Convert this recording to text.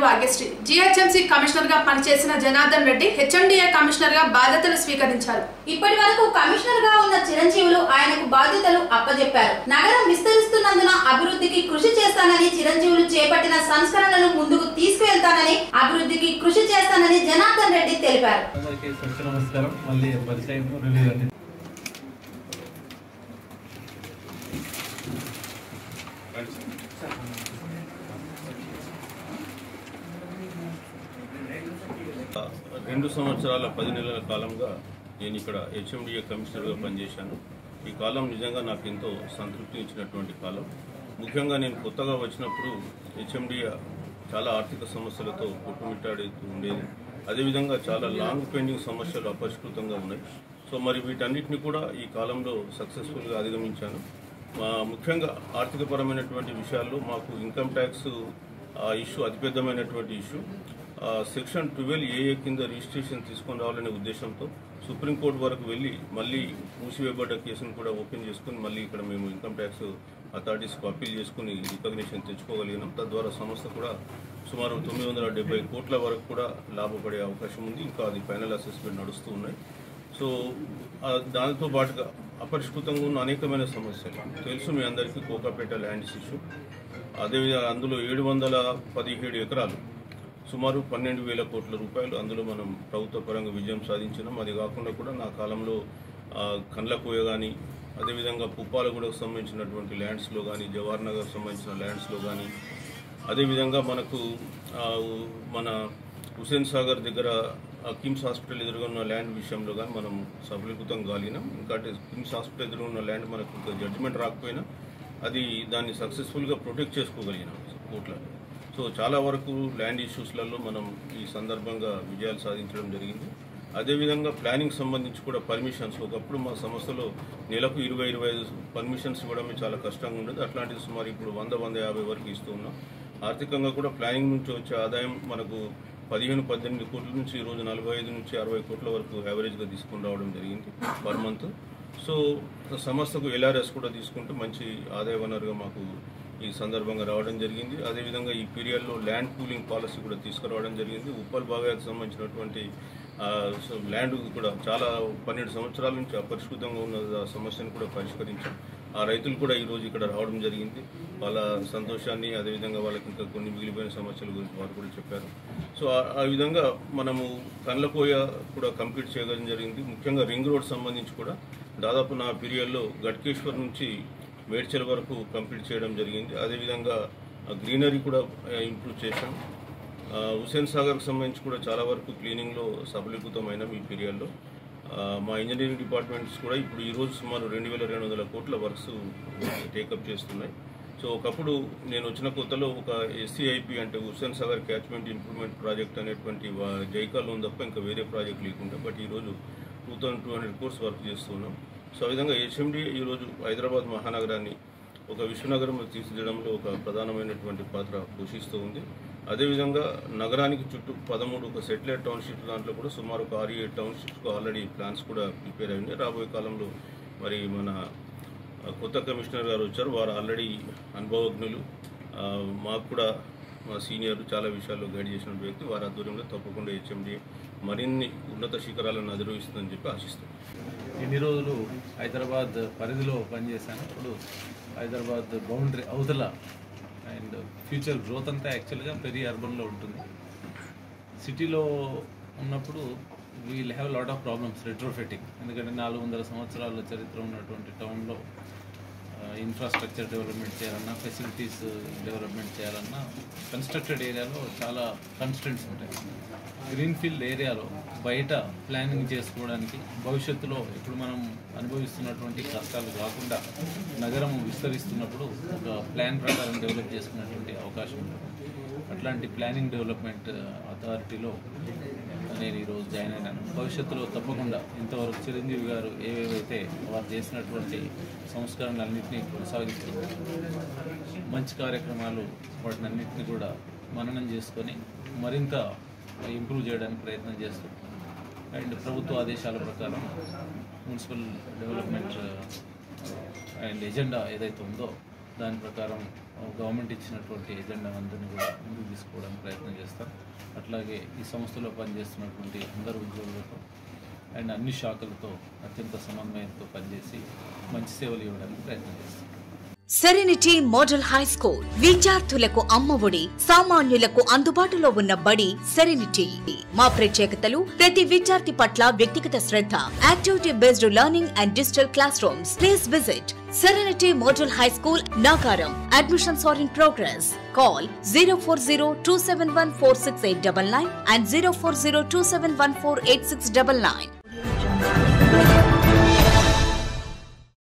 Bhagyashree GHMC commissioner గా పనిచేసిన Janardhan Reddy HMDA commissioner గా బాధ్యతలు స్వీకరించారు ఇప్పటి వరకు కమిషనర్ గా ఉన్న చిరంజీవులు ఆయనకు బాధ్యతలు అప్పజెప్పారు నగరం విస్తరిస్తున్నందున అభివృద్ధికి కృషి చేస్తానని చిరంజీవులు చేపట్టిన సంస్కరణలను ముందుకు తీసుకువెళ్తానని అభివృద్ధికి కృషి చేస్తానని జనార్దన్ రెడ్డి తెలిపారు అందరికీ స్వచ్ఛ నమస్కారం మళ్ళీ పరిచయం రిలీజ్ అండి రెండు సంవత్సరాల పది నెలల కాలంగా నేను ఇక్కడ హెచ్ఎండిఏ కమిషనర్గా పనిచేశాను ఈ కాలం నిజంగా నాకు ఎంతో సంతృప్తి ఇచ్చినటువంటి కాలం ముఖ్యంగా నేను కొత్తగా వచ్చినప్పుడు హెచ్ఎండిఏ చాలా ఆర్థిక సమస్యలతో కొట్టుమిట్టాడుతూ ఉండేది అదేవిధంగా చాలా లాంగ్ పెండింగ్ సమస్యలు అపరిష్కృతంగా ఉన్నాయి సో మరి వీటన్నిటిని కూడా ఈ కాలంలో సక్సెస్ఫుల్గా అధిగమించాను మా ముఖ్యంగా ఆర్థికపరమైనటువంటి విషయాల్లో మాకు ఇన్కమ్ ట్యాక్స్ ఇష్యూ అతిపెద్దమైనటువంటి ఇష్యూ ఆ, సెక్షన్ ట్వెల్వ్ ఏఏ కింద రిజిస్ట్రేషన్ తీసుకొని రావాలనే ఉద్దేశంతో సుప్రీంకోర్టు వరకు వెళ్ళి మళ్ళీ మూసివేయబడ్డ కేసును కూడా ఓపెన్ చేసుకుని మళ్ళీ ఇక్కడ మేము ఇన్కమ్ ట్యాక్స్ అథారిటీస్కు అప్పీల్ చేసుకుని రికగ్నిషన్ తెచ్చుకోగలిగినాం తద్వారా సంస్థ కూడా సుమారు తొమ్మిది వందల డెబ్బై కోట్ల వరకు కూడా లాభపడే అవకాశం ఉంది ఇంకా అది ఫైనల్ అసెస్మెంట్ నడుస్తూ ఉన్నాయి సో ఆ, దానితో పాటుగా అపరిష్కృతంగా ఉన్న అనేకమైన సమస్యలు తెలుసు మీ అందరికీ కోకాపేట ల్యాండ్ ఇష్యూ అదేవిధంగా అందులో ఏడు వందల పదిహేడు ఎకరాలు సుమారు పన్నెండు వేల కోట్ల రూపాయలు అందులో మనం ప్రభుత్వ పరంగా విజయం సాధించినాం అది కాకుండా కూడా నా కాలంలో ఆ, కండ్లకోయ కానీ అదేవిధంగా పుప్పాలగూడకు సంబంధించినటువంటి ల్యాండ్స్లో కానీ జవహర్ నగర్ సంబంధించిన ల్యాండ్స్లో కానీ అదేవిధంగా మనకు ఆ, మన హుసేన్ సాగర్ దగ్గర ఆ కిమ్స్ హాస్పిటల్ ఎదురుగా ఉన్న ల్యాండ్ విషయంలో కానీ మనం సఫలీకృతం కాలినాం ఇంకా అంటే కిమ్స్ హాస్పిటల్ ఎదురుగా ఉన్న ల్యాండ్ మనకు ఇంకా జడ్జిమెంట్ రాకపోయినా అది దాన్ని సక్సెస్ఫుల్గా ప్రొటెక్ట్ చేసుకోగలిగినాం కోర్టులో సో చాలా వరకు ల్యాండ్ ఇష్యూస్లలో మనం ఈ సందర్భంగా విజయాలు సాధించడం జరిగింది అదేవిధంగా ప్లానింగ్ సంబంధించి కూడా పర్మిషన్స్ ఒకప్పుడు మా సంస్థలో నెలకు ఇరవై ఇరవై ఐదు పర్మిషన్స్ ఇవ్వడమే చాలా కష్టంగా ఉండేది అట్లాంటిది సుమారు ఇప్పుడు వంద వంద యాభై వరకు ఇస్తూ ఉన్నాం ఆర్థికంగా కూడా ప్లానింగ్ నుంచి వచ్చే ఆదాయం మనకు పదిహేను పద్దెనిమిది కోట్ల నుంచి ఈరోజు నలభై ఐదు నుంచి అరవై కోట్ల వరకు యావరేజ్గా తీసుకుని రావడం జరిగింది పర్ మంత్ సో సంస్థకు ఎల్ఆర్ఎస్ కూడా తీసుకుంటే మంచి ఆదాయ వనరుగా మాకు ఈ సందర్భంగా రావడం జరిగింది అదేవిధంగా ఈ పీరియడ్లో ల్యాండ్ పూలింగ్ పాలసీ కూడా తీసుకురావడం జరిగింది ఉప్పల్ భాగానికి సంబంధించినటువంటి ఆ, సో ల్యాండ్ కూడా చాలా పన్నెండు సంవత్సరాల నుంచి అపరిష్కృతంగా ఉన్న ఆ సమస్యను కూడా పరిష్కరించాం ఆ రైతులు కూడా ఈరోజు ఇక్కడ రావడం జరిగింది వాళ్ళ సంతోషాన్ని అదేవిధంగా వాళ్ళకి ఇంకా కొన్ని మిగిలిపోయిన సమస్యల గురించి వారు కూడా చెప్పారు సో ఆ- ఆ విధంగా మనము కండ్లకోయ కూడా కంప్లీట్ చేయడం జరిగింది ముఖ్యంగా రింగ్ రోడ్ సంబంధించి కూడా దాదాపు నా పీరియడ్లో గట్కేశ్వర్ నుంచి మేడ్చల్ వరకు కంప్లీట్ చేయడం జరిగింది అదేవిధంగా గ్రీనరీ కూడా ఇంప్రూవ్ చేశాం ఆ, హుసేన్ సాగర్కి సంబంధించి కూడా చాలా వరకు క్లీనింగ్లో సఫలీకృతమైన ఈ పీరియడ్లో ఆ, మా ఇంజనీరింగ్ డిపార్ట్మెంట్స్ కూడా ఇప్పుడు ఈ రోజు సుమారు రెండు వేల రెండు వందల కోట్ల వర్క్స్ టేకప్ చేస్తున్నాయి సో ఒకప్పుడు నేను వచ్చిన కొత్తలో ఒక ఎస్సీఐపి అంటే Hussain Sagar catchment improvement project అనేటువంటి వా- జైకాలో ఉంది తప్ప ఇంకా వేరే ప్రాజెక్ట్ లేకుండా బట్ ఈరోజు two thousand two hundred crores work చేస్తున్నాం సో ఆ విధంగా హెచ్ఎండి ఈరోజు హైదరాబాద్ మహానగరాన్ని ఒక విశ్వనగరం తీర్చిదిద్దడంలో ఒక ప్రధానమైనటువంటి పాత్ర పోషిస్తూ ఉంది అదేవిధంగా నగరానికి చుట్టూ పదమూడు ఒక సెటిలైట్ టౌన్షిప్ దాంట్లో కూడా సుమారు ఒక ఆరు ఏడు టౌన్షిప్స్కు ఆల్రెడీ ప్లాన్స్ కూడా ప్రిపేర్ అయ్యింది రాబోయే కాలంలో మరి మన ఆ, కొత్త కమిషనర్ గారు వచ్చారు వారు ఆల్రెడీ అనుభవజ్ఞులు ఆ, మాకు కూడా మా సీనియర్ చాలా విషయాల్లో గైడ్ చేసిన వ్యక్తి వారి ఆధ్వర్యంలో తప్పకుండా హెచ్ఎండి మరిన్ని ఉన్నత శిఖరాలను అధిరోహిస్తుందని చెప్పి ఆశిస్తున్నాను ఇన్ని రోజులు హైదరాబాద్ పరిధిలో పనిచేశాను ఇప్పుడు హైదరాబాద్ బౌండరీ అవతల అండ్ ఫ్యూచర్ గ్రోత్ అంతా యాక్చువల్గా పెరి అర్బన్లో ఉంటుంది సిటీలో ఉన్నప్పుడు we'll have lot of problems retrofitting ఎందుకంటే నాలుగు వందల సంవత్సరాల చరిత్ర ఉన్నటువంటి టౌన్లో ఇన్ఫ్రాస్ట్రక్చర్ డెవలప్మెంట్ చేయాలన్నా ఫెసిలిటీస్ డెవలప్మెంట్ చేయాలన్నా కన్స్ట్రక్టెడ్ ఏరియాలో చాలా కన్స్టెంట్స్ ఉంటాయి గ్రీన్ఫీల్డ్ ఏరియాలో బయట ప్లానింగ్ చేసుకోవడానికి భవిష్యత్తులో ఇప్పుడు మనం అనుభవిస్తున్నటువంటి కష్టాలు కాకుండా నగరం విస్తరిస్తున్నప్పుడు ఒక ప్లాన్ ప్రకారం డెవలప్ చేసుకునేటువంటి అవకాశం ఉంటుంది అట్లాంటి ప్లానింగ్ డెవలప్మెంట్ అథారిటీలో నేను ఈరోజు జాయిన్ అయినాను భవిష్యత్తులో తప్పకుండా ఇంతవరకు చిరంజీవి గారు ఏవేవైతే వారు చేసినటువంటి సంస్కరణలన్నింటినీ కొనసాగిస్తూ మంచి కార్యక్రమాలు వాటిని అన్నింటినీ కూడా మననం చేసుకొని మరింత ఇంప్రూవ్ చేయడానికి ప్రయత్నం చేస్తూ అండ్ ప్రభుత్వ ఆదేశాల ప్రకారం మున్సిపల్ డెవలప్మెంట్ అండ్ ఎజెండా ఏదైతే ఉందో దాని ప్రకారం గవర్నమెంట్ ఇచ్చినటువంటి ఎజెండా అందరినీ కూడా ముందుకు తీసుకోవడానికి ప్రయత్నం చేస్తాం అట్లాగే ఈ సంస్థలో పనిచేస్తున్నటువంటి అందరు ఉద్యోగులతో అండ్ అన్ని శాఖలతో అత్యంత సమన్వయంతో పనిచేసి మంచి సేవలు ఇవ్వడానికి ప్రయత్నం చేస్తాం సెరెనిటీ మోడల్ హై స్కూల్ విద్యార్థులకు అమ్మఒడి సామాన్యులకు అందుబాటులో ఉన్న బడి సెరెనిటీ మా ప్రత్యేకతలు ప్రతి విద్యార్థి పట్ల వ్యక్తిగత శ్రద్ధ activity based learning and digital classrooms please visit serenity model high school Nacharam admissions are in progress call zero four zero two seven one four six eight double nine and zero four zero two seven one four eight six double nine